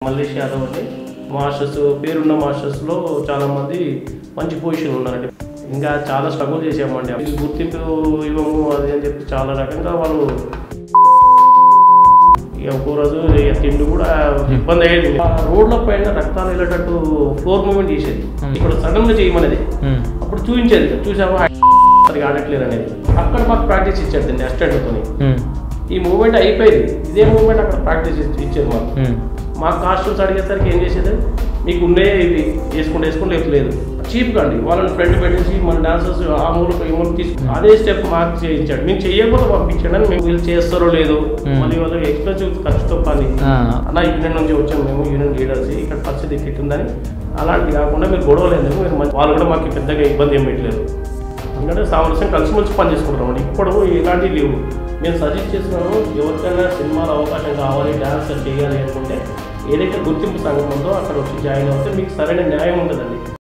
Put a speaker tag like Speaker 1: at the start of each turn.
Speaker 1: మల్లేష్ యాదవ్ అని మాస్టర్స్ పేరున్న మాస్టర్స్లో చాలా మంది మంచి పొజిషన్ ఉన్నారండి ఇంకా చాలా స్ట్రగుల్ చేసామండి ఇది గుర్తింపు ఇవ్వము అది అని చెప్పి చాలా రకంగా వాళ్ళు ఇక ఒక్కో రోజు ఇక తిండి కూడా ఇబ్బంది అయ్యేది ఆ రోడ్ల పైన రక్తాలు వెళ్ళేటట్టు ఫ్లోర్ మూమెంట్ చేసేది ఇప్పుడు సడన్ గా చేయమనేది అప్పుడు చూపించేది చూసావా సరిగా ఆడట్లేదు అనేది అక్కడ మాకు ప్రాక్టీస్ ఇచ్చేదండి అసిస్టెంట్తో ఈ మూమెంట్ అయిపోయింది ఇదే మూమెంట్ అక్కడ ప్రాక్టీస్ ఇచ్చేది మాకు మా కాస్ట్యూమ్స్ అడిగేసరికి ఏం చేసేది మీకు ఉండే ఇవి వేసుకుంటే వేసుకుంటే లేదు చీప్గా అండి వాళ్ళని ఫ్రెండ్ పెట్టేసి మన డాన్సర్స్ ఆ మూలు ఈ మూలు తీసుకు అదే స్టెప్ మాకు చేయించాడు మేము చేయకపోతే పంపించాడు అని మేము వీళ్ళు చేస్తారో లేదు మళ్ళీ వాళ్ళు ఎక్స్పెన్సివ్ ఖర్చుతో పని అలా యూనియన్ నుంచి వచ్చాము మేము యూనియన్ లీడర్స్ ఇక్కడ పరిస్థితి ఇట్టుందని అలాంటి కాకుండా మీరు గొడవలు ఎందుకు మీరు మంచి- వాళ్ళు కూడా మాకు పెద్దగా ఇబ్బంది ఏం పెట్టలేదు ఎందుకంటే సామరస్యం కలిసిమెలిసి పని చేసుకుంటాం ఇప్పుడు ఇలాంటివి లేవు మేము సజెస్ట్ చేస్తున్నాము ఎవరికైనా సినిమాలో అవకాశం కావాలి డాన్స్ చేయాలి అనుకుంటే ఏదైతే గుర్తింపు సంఘం ఉందో అక్కడ వచ్చి జాయిన్ అవుతే మీకు సరైన న్యాయం ఉంటుందండి